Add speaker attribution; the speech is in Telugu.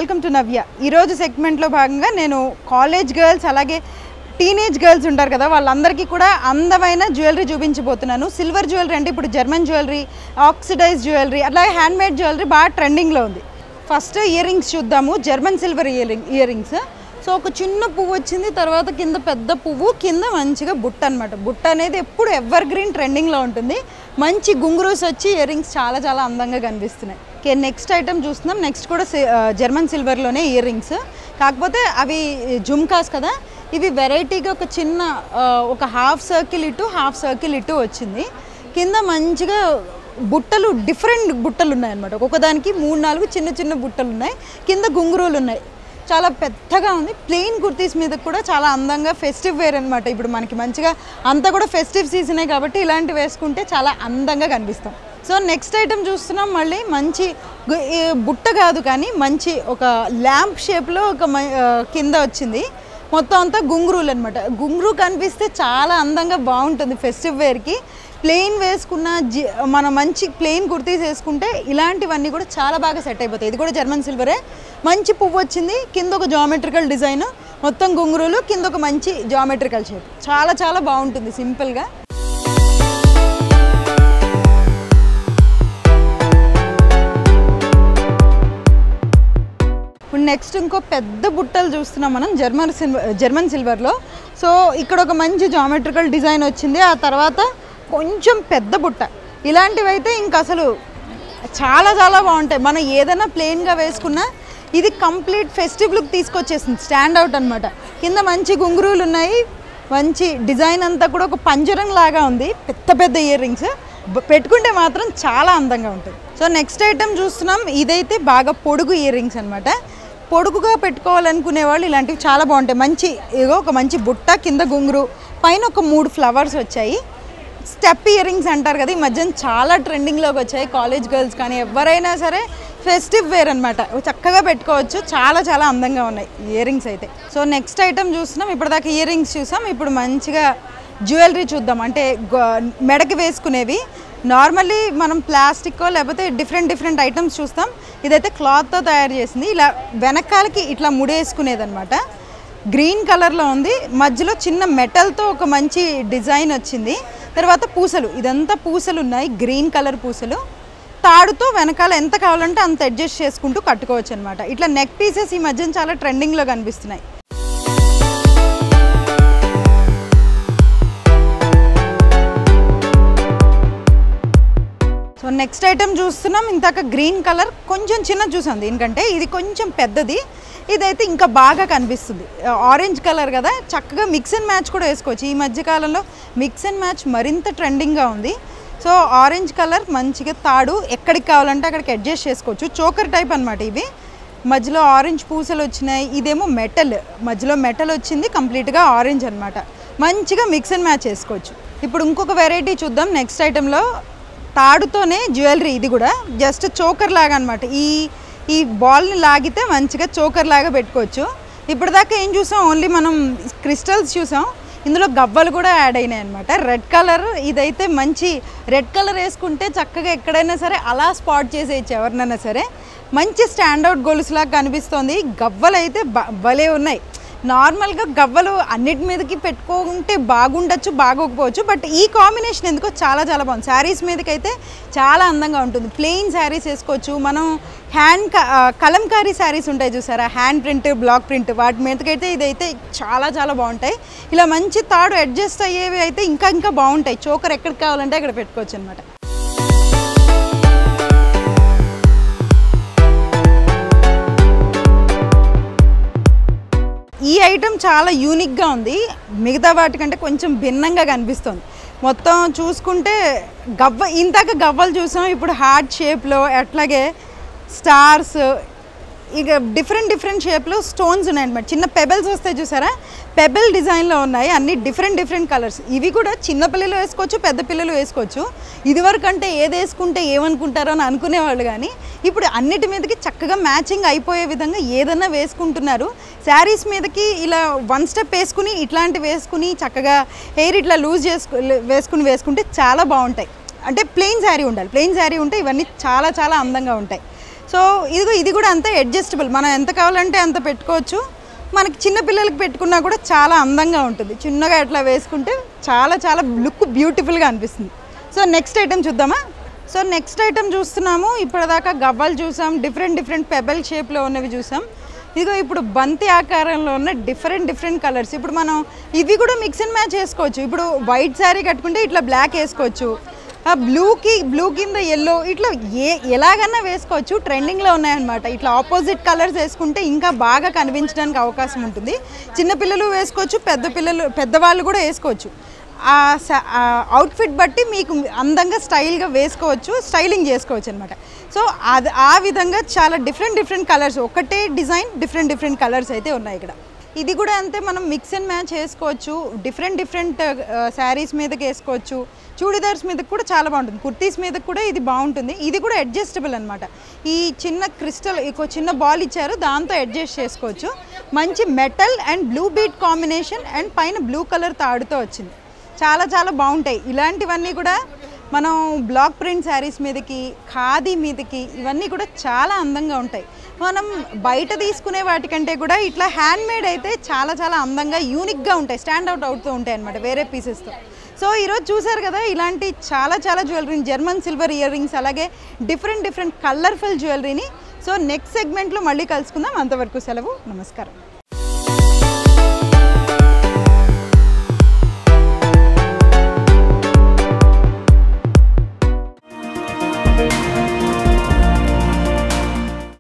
Speaker 1: వెల్కమ్ టు నవ్య ఈరోజు సెగ్మెంట్లో భాగంగా నేను కాలేజ్ గర్ల్స్ అలాగే టీనేజ్ గర్ల్స్ ఉంటారు కదా వాళ్ళందరికీ కూడా అందమైన జ్యువెలరీ చూపించబోతున్నాను సిల్వర్ జ్యువెలరీ అంటే ఇప్పుడు జర్మన్ జ్యువెలరీ ఆక్సిడైజ్ జ్యువెలరీ అలాగే హ్యాండ్మేడ్ జ్యువెలరీ బాగా ట్రెండింగ్లో ఉంది ఫస్ట్ ఇయర్ రింగ్స్ చూద్దాము German silver earring earrings so ఒక చిన్న పువ్వు వచ్చింది తర్వాత కింద పెద్ద పువ్వు కింద మంచిగా బుట్ట అనమాట బుట్ట అనేది ఎప్పుడు ఎవర్ గ్రీన్ ట్రెండింగ్లో ఉంటుంది మంచి గుంగురూస్ వచ్చి ఇయర్ రింగ్స్ చాలా చాలా అందంగా కనిపిస్తున్నాయి ఓకే నెక్స్ట్ ఐటమ్ చూస్తున్నాం నెక్స్ట్ కూడా సి- ఆ, జర్మన్ సిల్వర్లోనే ఇయర్ రింగ్స్ కాకపోతే అవి జుమ్కాస్ కదా ఇవి వెరైటీగా ఒక చిన్న ఆ, ఒక హాఫ్ సర్కిల్ ఇటు హాఫ్ సర్కిల్ ఇటు వచ్చింది కింద మంచిగా బుట్టలు డిఫరెంట్ బుట్టలు ఉన్నాయి అనమాట ఒక్కొక్కదానికి మూడు నాలుగు చిన్న చిన్న బుట్టలు ఉన్నాయి కింద గుంగురులు ఉన్నాయి చాలా పెద్దగా ఉంది ప్లెయిన్ కుర్తీస్ మీద కూడా చాలా అందంగా ఫెస్టివ్ వేర్ అనమాట ఇప్పుడు మనకి మంచిగా అంతా కూడా ఫెస్టివ్ సీజనే కాబట్టి ఇలాంటివి వేసుకుంటే చాలా అందంగా కనిపిస్తాం సో నెక్స్ట్ ఐటమ్ చూస్తున్నాం మళ్ళీ మంచి గు- ఈ బుట్ట కాదు కానీ మంచి ఒక ల్యాంప్ షేప్లో ఒక మ- ఆ, కింద వచ్చింది మొత్తం అంతా గుంగురులు అనమాట గుంగురు కనిపిస్తే చాలా అందంగా బాగుంటుంది ఫెస్టివ్ వేర్కి ప్లెయిన్ వేసుకున్న జి మన మంచి ప్లెయిన్ కుర్తీస్ వేసుకుంటే ఇలాంటివన్నీ కూడా చాలా బాగా సెట్ అయిపోతాయి ఇది కూడా జర్మన్ సిల్వరే మంచి పువ్వు వచ్చింది కింద ఒక జామెట్రికల్ డిజైన్ మొత్తం గుంగురులు కింద ఒక మంచి జామెట్రికల్ షేప్ చాలా చాలా బాగుంటుంది సింపుల్గా ఇప్పుడు నెక్స్ట్ ఇంకో పెద్ద బుట్టలు చూస్తున్నాం మనం జర్మన్ సిల్వర్ జర్మన్ సిల్వర్లో సో ఇక్కడ ఒక మంచి జామెట్రికల్ డిజైన్ వచ్చింది ఆ తర్వాత కొంచెం పెద్ద బుట్ట ఇలాంటివి అయితే ఇంక అసలు చాలా చాలా బాగుంటాయి మనం ఏదైనా ప్లెయిన్గా వేసుకున్నా ఇది కంప్లీట్ ఫెస్టివ్ లుక్ తీసుకొచ్చేసింది స్టాండ్ అవుట్ అనమాట కింద మంచి గుంగురులు ఉన్నాయి మంచి డిజైన్ అంతా కూడా ఒక పంజరం లాగా ఉంది పెద్ద పెద్ద ఇయర్ రింగ్స్ పెట్టుకుంటే మాత్రం చాలా అందంగా ఉంటుంది సో నెక్స్ట్ ఐటమ్ చూస్తున్నాం ఇదైతే బాగా పొడుగు ఇయర్ రింగ్స్ అనమాట పొడుగుగా పెట్టుకోవాలనుకునే వాళ్ళు ఇలాంటివి చాలా బాగుంటాయి మంచి ఏదో ఒక మంచి బుట్ట కింద గుంగురు పైన ఒక మూడు ఫ్లవర్స్ వచ్చాయి స్టెప్ ఇయర్ రింగ్స్ అంటారు కదా ఈ మధ్యన చాలా ట్రెండింగ్లోకి వచ్చాయి కాలేజ్ గర్ల్స్ కానీ ఎవరైనా సరే ఫెస్టివ్ వేర్ అనమాట చక్కగా పెట్టుకోవచ్చు చాలా చాలా అందంగా ఉన్నాయి ఇయర్ రింగ్స్ అయితే సో నెక్స్ట్ ఐటమ్ చూస్తున్నాం ఇప్పటిదాకా ఇయర్ రింగ్స్ చూసాం ఇప్పుడు మంచిగా జ్యువెలరీ చూద్దాం అంటే గ- మెడకి వేసుకునేవి నార్మల్లీ మనం ప్లాస్టిక్ లేకపోతే డిఫరెంట్ డిఫరెంట్ ఐటమ్స్ చూస్తాం ఇదైతే క్లాత్తో తయారు చేసింది ఇలా వెనకాలకి ఇట్లా ముడేసుకునేది అనమాట గ్రీన్ కలర్లో ఉంది మధ్యలో చిన్న మెటల్తో ఒక మంచి డిజైన్ వచ్చింది తర్వాత పూసలు ఇదంతా పూసలు ఉన్నాయి గ్రీన్ కలర్ పూసలు తాడుతో వెనకాల ఎంత కావాలంటే అంత అడ్జస్ట్ చేసుకుంటూ కట్టుకోవచ్చు అనమాట ఇట్లా నెక్ పీసెస్ ఈ మధ్యన చాలా ట్రెండింగ్లో కనిపిస్తున్నాయి సో నెక్స్ట్ ఐటమ్ చూస్తున్నాం ఇందాక గ్రీన్ కలర్ కొంచెం చిన్న చూసాం దీనికంటే ఇది కొంచెం పెద్దది ఇదైతే ఇంకా బాగా కనిపిస్తుంది ఆరెంజ్ కలర్ కదా చక్కగా మిక్స్ అండ్ మ్యాచ్ కూడా వేసుకోవచ్చు ఈ మధ్య కాలంలో మిక్స్ అండ్ మ్యాచ్ మరింత ట్రెండింగ్గా ఉంది సో ఆరెంజ్ కలర్ మంచిగా తాడు ఎక్కడికి కావాలంటే అక్కడికి అడ్జస్ట్ చేసుకోవచ్చు చోకర్ టైప్ అనమాట ఇవి మధ్యలో ఆరెంజ్ పూసలు వచ్చినాయి ఇదేమో మెటల్ మధ్యలో మెటల్ వచ్చింది కంప్లీట్గా ఆరెంజ్ అన్నమాట మంచిగా మిక్స్ అండ్ మ్యాచ్ చేసుకోవచ్చు ఇప్పుడు ఇంకొక వెరైటీ చూద్దాం నెక్స్ట్ ఐటెంలో తాడుతోనే జ్యువెలరీ ఇది కూడా జస్ట్ చోకర్ లాగా అనమాట ఈ ఈ బాల్ని లాగితే మంచిగా చోకర్ లాగా పెట్టుకోవచ్చు ఇప్పటిదాకా ఏం చూసాం ఓన్లీ మనం క్రిస్టల్స్ చూసాం ఇందులో గవ్వలు కూడా యాడ్ అయినాయి అనమాట రెడ్ కలర్ ఇదైతే మంచి రెడ్ కలర్ వేసుకుంటే చక్కగా ఎక్కడైనా సరే అలా స్పాట్ చేసేయచ్చు ఎవరినైనా సరే మంచి స్టాండౌట్ గొలుసులాగా కనిపిస్తోంది గవ్వలు అయితే బ- భలే ఉన్నాయి నార్మల్గా గవ్వలు అన్నిటి మీదకి పెట్టుకుంటే బాగుండొచ్చు బాగోకపోవచ్చు బట్ ఈ కాంబినేషన్ ఎందుకో చాలా చాలా బాగుంది శారీస్ మీదకైతే చాలా అందంగా ఉంటుంది ప్లెయిన్ శారీస్ వేసుకోవచ్చు మనం హ్యాండ్ క- ఆ, కలంకారీ శారీస్ ఉంటాయి చూసారా హ్యాండ్ ప్రింట్ బ్లాక్ ప్రింట్ వాటి మీదకైతే ఇదైతే చాలా చాలా బాగుంటాయి ఇలా మంచి తాడు అడ్జస్ట్ అయ్యేవి అయితే ఇంకా ఇంకా బాగుంటాయి చోకర్ ఎక్కడికి కావాలంటే అక్కడ పెట్టుకోవచ్చు అనమాట ఈ ఐటెం చాలా యూనిక్గా ఉంది మిగతా వాటికంటే కొంచెం భిన్నంగా కనిపిస్తుంది మొత్తం చూసుకుంటే గవ్వ ఇందాక గవ్వలు చూసాం ఇప్పుడు హార్ట్ షేప్లో అట్లాగే స్టార్స్ ఇక డిఫరెంట్ డిఫరెంట్ షేప్లో స్టోన్స్ ఉన్నాయన్నమాట చిన్న పెబెల్స్ వస్తాయి చూసారా పెబెల్ డిజైన్లో ఉన్నాయి అన్ని డిఫరెంట్ డిఫరెంట్ కలర్స్ ఇవి కూడా చిన్న పిల్లలు వేసుకోవచ్చు పెద్ద పిల్లలు వేసుకోవచ్చు ఇదివరకు అంటే ఏది వేసుకుంటే ఏమనుకుంటారో అని అనుకునేవాళ్ళు కానీ ఇప్పుడు అన్నిటి మీదకి చక్కగా మ్యాచింగ్ అయిపోయే విధంగా ఏదన్నా వేసుకుంటున్నారు శారీస్ మీదకి ఇలా వన్ స్టెప్ వేసుకుని ఇట్లాంటివి వేసుకుని చక్కగా హెయిర్ ఇట్లా లూజ్ చేసుకు వేసుకుని వేసుకుంటే చాలా బాగుంటాయి అంటే ప్లెయిన్ శారీ ఉండాలి ప్లెయిన్ శారీ ఉంటే ఇవన్నీ చాలా చాలా అందంగా ఉంటాయి సో ఇదిగో ఇది కూడా అంతే అడ్జస్టబుల్ మనం ఎంత కావాలంటే అంత పెట్టుకోవచ్చు మనకి చిన్న పిల్లలకి పెట్టుకున్నా కూడా చాలా అందంగా ఉంటుంది చిన్నగా ఇట్లా వేసుకుంటే చాలా చాలా లుక్ బ్యూటిఫుల్గా అనిపిస్తుంది సో నెక్స్ట్ ఐటెం చూద్దామా సో నెక్స్ట్ ఐటెం చూస్తున్నాము ఇప్పటిదాకా గవ్వలు చూసాం డిఫరెంట్ డిఫరెంట్ పెబల్ షేప్లో ఉన్నవి చూసాం ఇదిగో ఇప్పుడు బంతి ఆకారంలో ఉన్న డిఫరెంట్ డిఫరెంట్ కలర్స్ ఇప్పుడు మనం ఇవి కూడా మిక్స్ అండ్ మ్యాచ్ చేసుకోవచ్చు ఇప్పుడు వైట్ శారీ కట్టుకుంటే ఇట్లా బ్లాక్ వేసుకోవచ్చు ఆ బ్లూకి బ్లూ కింద ఎల్లో ఇట్లా ఏ ఎలాగన్నా వేసుకోవచ్చు ట్రెండింగ్లో ఉన్నాయన్నమాట ఇట్లా ఆపోజిట్ కలర్స్ వేసుకుంటే ఇంకా బాగా కనిపించడానికి అవకాశం ఉంటుంది చిన్నపిల్లలు వేసుకోవచ్చు పెద్ద పిల్లలు పెద్దవాళ్ళు కూడా వేసుకోవచ్చు ఆ స- ఆ అవుట్ఫిట్ బట్టి మీకు అందంగా స్టైల్గా వేసుకోవచ్చు స్టైలింగ్ చేసుకోవచ్చు అనమాట సో అది ఆ విధంగా చాలా డిఫరెంట్ డిఫరెంట్ కలర్స్ ఒకటే డిజైన్ డిఫరెంట్ డిఫరెంట్ కలర్స్ అయితే ఉన్నాయి ఇక్కడ ఇది కూడా అంతే మనం మిక్స్ అండ్ మ్యాచ్ వేసుకోవచ్చు డిఫరెంట్ డిఫరెంట్ శారీస్ మీదకి వేసుకోవచ్చు చూడిదార్స్ మీద కూడా చాలా బాగుంటుంది కుర్తీస్ మీద కూడా ఇది బాగుంటుంది ఇది కూడా అడ్జస్టబుల్ అనమాట ఈ చిన్న క్రిస్టల్ ఒక చిన్న బాల్ ఇచ్చారు దాంతో అడ్జస్ట్ చేసుకోవచ్చు మంచి metal and blue beat combination and పైన బ్లూ కలర్ తాడుతో వచ్చింది చాలా చాలా బాగుంటాయి ఇలాంటివన్నీ కూడా మనం బ్లాక్ ప్రింట్ శారీస్ మీదకి ఖాదీ మీదకి ఇవన్నీ కూడా చాలా అందంగా ఉంటాయి మనం బయట తీసుకునే వాటికంటే కూడా ఇట్లా హ్యాండ్ మేడ్ అయితే చాలా చాలా అందంగా యూనిక్గా ఉంటాయి స్టాండ్ అవుట్ అవుతూ ఉంటాయి అనమాట వేరే పీసెస్తో సో ఈరోజు చూసారు కదా ఇలాంటి చాలా చాలా జ్యువెలరీని జర్మన్ సిల్వర్ ఇయర్ రింగ్స్ అలాగే డిఫరెంట్ డిఫరెంట్ కలర్ఫుల్ జ్యువెలరీని సో నెక్స్ట్ సెగ్మెంట్లో మళ్ళీ కలుసుకుందాం అంతవరకు సెలవు నమస్కారం